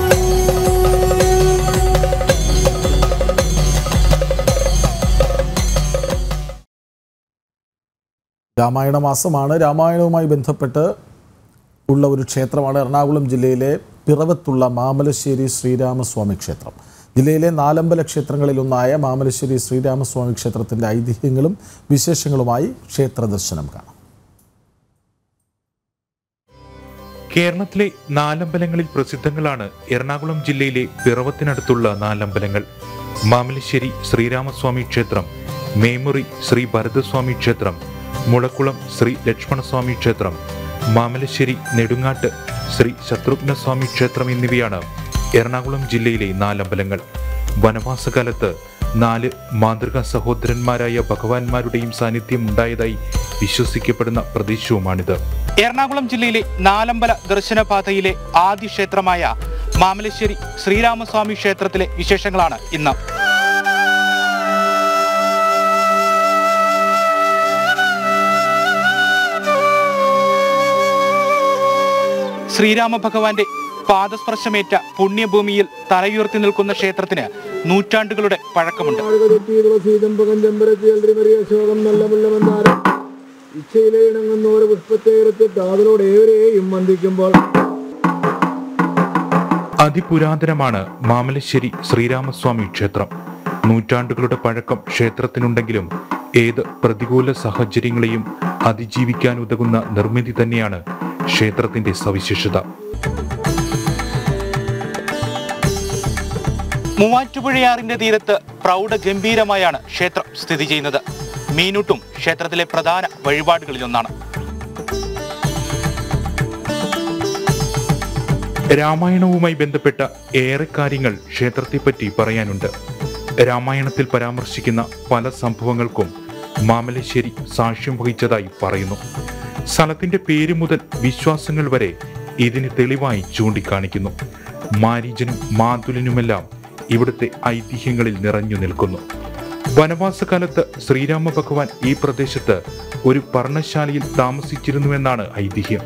രാമായണ മാസമാണ് രാമായണവുമായി ബന്ധപ്പെട്ട് ഉള്ള ഒരു ക്ഷേത്രമാണ് എറണാകുളം ജില്ലയിലെ പിറവത്തുള്ള മാമലശ്ശേരി ശ്രീരാമസ്വാമി ക്ഷേത്രം ജില്ലയിലെ നാലമ്പല ക്ഷേത്രങ്ങളിലൊന്നായ മാമലശ്ശേരി ശ്രീരാമസ്വാമി ക്ഷേത്രത്തിൻ്റെ ഐതിഹ്യങ്ങളും വിശേഷങ്ങളുമായി ക്ഷേത്ര ദർശനം കാണാം കേരളത്തിലെ നാലമ്പലങ്ങളിൽ പ്രസിദ്ധങ്ങളാണ് എറണാകുളം ജില്ലയിലെ പിറവത്തിനടുത്തുള്ള നാലമ്പലങ്ങൾ മാമലശ്ശേരി ശ്രീരാമസ്വാമി ക്ഷേത്രം മേമുറി ശ്രീ ഭരതസ്വാമി ക്ഷേത്രം മുളക്കുളം ശ്രീ ലക്ഷ്മണസ്വാമി ക്ഷേത്രം മാമലശ്ശേരി നെടുങ്ങാട്ട് ശ്രീ ശത്രുഘ്നസ്വാമി ക്ഷേത്രം എന്നിവയാണ് എറണാകുളം ജില്ലയിലെ നാലമ്പലങ്ങൾ വനവാസകാലത്ത് നാല് മാതൃകാ സഹോദരന്മാരായ ഭഗവാന്മാരുടെയും സാന്നിധ്യം ഉണ്ടായതായി വിശ്വസിക്കപ്പെടുന്ന പ്രദേശവുമാണിത് എറണാകുളം ജില്ലയിലെ നാലമ്പല ദർശനപാതയിലെ ആദ്യ ക്ഷേത്രമായ മാമലശ്ശേരി ശ്രീരാമസ്വാമി ക്ഷേത്രത്തിലെ വിശേഷങ്ങളാണ് ഇന്ന് ശ്രീരാമ ഭഗവാന്റെ പാദസ്പർശമേറ്റ പുണ്യഭൂമിയിൽ തലയുയർത്തി നിൽക്കുന്ന ക്ഷേത്രത്തിന് നൂറ്റാണ്ടുകളുടെ പഴക്കമുണ്ട് ആഴുകതൊട്ടി തുളസീതമ്പകം ചെമ്പരത്തിയൽമറിയ ശോകം നല്ല മുല്ലമന്താരം ഇച്ഛയിലെ ഇണങ്ങുന്ന ഒരു പുഷ്പത്തേരത്തെ താതിലോട് ഏവരെയും വന്ദിക്കുമ്പോൾ അതിപുരാതനമാണ് മാമലശ്ശേരി ശ്രീരാമസ്വാമി ക്ഷേത്രം നൂറ്റാണ്ടുകളുടെ പഴക്കം ക്ഷേത്രത്തിനുണ്ടെങ്കിലും ഏത് പ്രതികൂല സാഹചര്യങ്ങളെയും അതിജീവിക്കാൻ ഉതകുന്ന നിർമ്മിതി തന്നെയാണ് ക്ഷേത്രത്തിന്റെ സവിശേഷത മൂവാറ്റുപുഴയാറിന്റെ തീരത്ത് പ്രൗഢഗംഭീരമായാണ് ക്ഷേത്രം സ്ഥിതി ചെയ്യുന്നത് മീനൂട്ടും ക്ഷേത്രത്തിലെ പ്രധാന വഴിപാടുകളിലൊന്നാണ് രാമായണവുമായി ബന്ധപ്പെട്ട ഏറെ കാര്യങ്ങൾ ക്ഷേത്രത്തെപ്പറ്റി പറയാനുണ്ട് രാമായണത്തിൽ പരാമർശിക്കുന്ന പല സംഭവങ്ങൾക്കും മാമലശ്ശേരി സാക്ഷ്യം വഹിച്ചതായി പറയുന്നു സ്ഥലത്തിന്റെ പേര് മുതൽ വിശ്വാസങ്ങൾ വരെ ഇതിന് തെളിവായി ചൂണ്ടിക്കാണിക്കുന്നു മാരീജനും മാതുലിനുമെല്ലാം ഇവിടുത്തെ ഐതിഹ്യങ്ങളിൽ നിറഞ്ഞു നിൽക്കുന്നു വനവാസകാലത്ത് ശ്രീരാമ ഭഗവാൻ ഈ പ്രദേശത്ത് ഒരു പർണശാലയിൽ താമസിച്ചിരുന്നുവെന്നാണ് ഐതിഹ്യം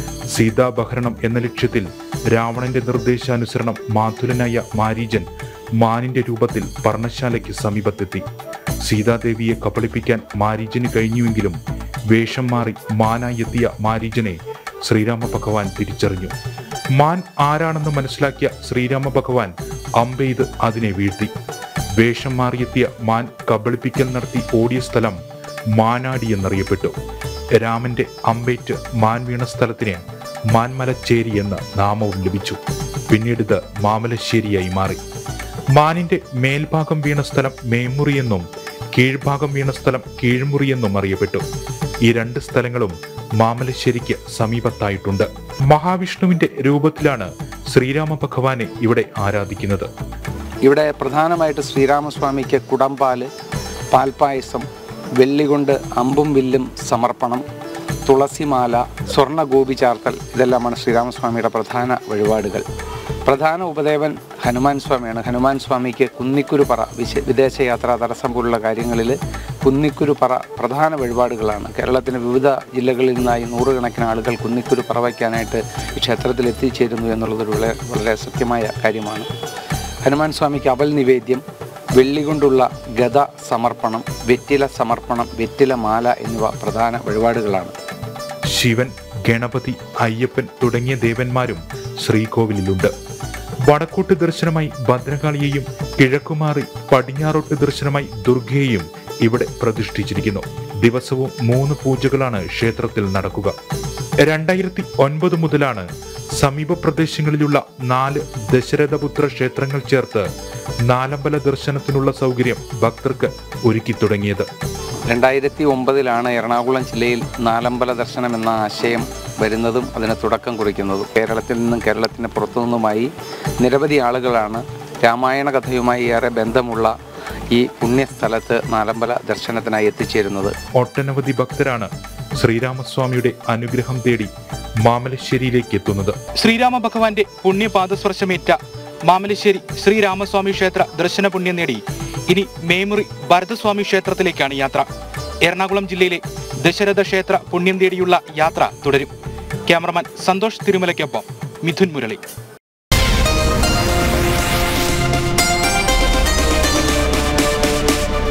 സീതാപഹരണം എന്ന ലക്ഷ്യത്തിൽ രാവണന്റെ നിർദ്ദേശാനുസരണം മാതുലനായ മാരീജൻ മാനിന്റെ രൂപത്തിൽ പർണശാലയ്ക്ക് സമീപത്തെത്തി സീതാദേവിയെ കബളിപ്പിക്കാൻ മാരീജന് കഴിഞ്ഞുവെങ്കിലും വേഷം മാറി മാനായി എത്തിയ മാരീജനെ ശ്രീരാമ ഭഗവാൻ തിരിച്ചറിഞ്ഞു മാൻ ആരാണെന്ന് മനസ്സിലാക്കിയ ശ്രീരാമ ഭഗവാൻ അമ്പെയ്ത് അതിനെ വീഴ്ത്തി വേഷം മാറിയെത്തിയ മാൻ കബളിപ്പിക്കൽ നടത്തി ഓടിയ സ്ഥലം മാനാടി എന്നറിയപ്പെട്ടു രാമന്റെ അമ്പേറ്റ് മാൻ വീണ സ്ഥലത്തിന് മാൻമലച്ചേരി എന്ന നാമവും ലഭിച്ചു പിന്നീട് ഇത് മാമലശ്ശേരിയായി മാറി മാനിന്റെ മേൽഭാഗം വീണ സ്ഥലം മേമുറി എന്നും കീഴ്ഭാഗം വീണ സ്ഥലം കീഴ്മുറി എന്നും അറിയപ്പെട്ടു ഈ രണ്ട് സ്ഥലങ്ങളും മാമലശ്ശേരിക്ക് സമീപത്തായിട്ടുണ്ട് മഹാവിഷ്ണുവിന്റെ രൂപത്തിലാണ് ശ്രീരാമ ഭഗവാനെ ഇവിടെ ആരാധിക്കുന്നത് ഇവിടെ പ്രധാനമായിട്ട് ശ്രീരാമസ്വാമിക്ക് കുടംപാല് പാൽപ്പായസം വെള്ളി കൊണ്ട് അമ്പും വില്ലും സമർപ്പണം തുളസിമാല സ്വർണ്ണ ഗോപി ചാർത്തൽ ഇതെല്ലാമാണ് ശ്രീരാമസ്വാമിയുടെ പ്രധാന വഴിപാടുകൾ പ്രധാന ഉപദേവൻ ഹനുമാൻ സ്വാമിയാണ് ഹനുമാൻ സ്വാമിക്ക് കുന്നിക്കുരുപറ വിശ വിദേശയാത്രാ തടസ്സം പോലുള്ള കാര്യങ്ങളിൽ കുന്നിക്കുരുപറ പ്രധാന വഴിപാടുകളാണ് കേരളത്തിൻ്റെ വിവിധ ജില്ലകളിൽ നിന്നായി നൂറുകണക്കിന് ആളുകൾ കുന്നിക്കുരുപറ വയ്ക്കാനായിട്ട് ഈ ക്ഷേത്രത്തിൽ എത്തിച്ചേരുന്നു എന്നുള്ളതൊരു വളരെ വളരെ സത്യമായ കാര്യമാണ് ഹനുമാൻ സ്വാമിക്ക് അവൽ നിവേദ്യം വെള്ളി കൊണ്ടുള്ള ഗത സമർപ്പണം വെറ്റില സമർപ്പണം വെറ്റില മാല എന്നിവ പ്രധാന വഴിപാടുകളാണ് ശിവൻ ഗണപതി അയ്യപ്പൻ തുടങ്ങിയ ദേവന്മാരും ശ്രീകോവിലിലുണ്ട് വടക്കോട്ട് ദർശനമായി ഭദ്രകാളിയെയും കിഴക്കുമാറി പടിഞ്ഞാറോട്ട് ദർശനമായി ദുർഗയെയും ഇവിടെ പ്രതിഷ്ഠിച്ചിരിക്കുന്നു ദിവസവും മൂന്ന് പൂജകളാണ് ക്ഷേത്രത്തിൽ നടക്കുക രണ്ടായിരത്തി ഒൻപത് മുതലാണ് സമീപ പ്രദേശങ്ങളിലുള്ള നാല് ദശരഥപുത്ര ക്ഷേത്രങ്ങൾ ചേർത്ത് നാലമ്പല ദർശനത്തിനുള്ള സൗകര്യം ഭക്തർക്ക് ഒരുക്കി തുടങ്ങിയത് രണ്ടായിരത്തി ഒമ്പതിലാണ് എറണാകുളം ജില്ലയിൽ നാലമ്പല ദർശനം എന്ന ആശയം വരുന്നതും അതിന് തുടക്കം കുറിക്കുന്നതും കേരളത്തിൽ നിന്നും കേരളത്തിന് പുറത്തു നിന്നുമായി നിരവധി ആളുകളാണ് രാമായണ കഥയുമായി ഏറെ ബന്ധമുള്ള ഈ പുണ്യസ്ഥലത്ത് നാലമ്പല ദർശനത്തിനായി എത്തിച്ചേരുന്നത് ഒട്ടനവധി ഭക്തരാണ് ശ്രീരാമസ്വാമിയുടെ അനുഗ്രഹം തേടി മാമലശ്ശേരിയിലേക്ക് എത്തുന്നത് ശ്രീരാമ ഭഗവാന്റെ പുണ്യപാദസ്പർശമേറ്റ മാമലശ്ശേരി ശ്രീരാമസ്വാമി ക്ഷേത്ര ദർശന പുണ്യം നേടി ഇനി മേമുറി ഭരതസ്വാമി ക്ഷേത്രത്തിലേക്കാണ് യാത്ര എറണാകുളം ജില്ലയിലെ ദശരഥ ക്ഷേത്ര പുണ്യം തേടിയുള്ള യാത്ര തുടരും ക്യാമറമാൻ സന്തോഷ് തിരുമലയ്ക്കൊപ്പം മിഥുൻ മുരളി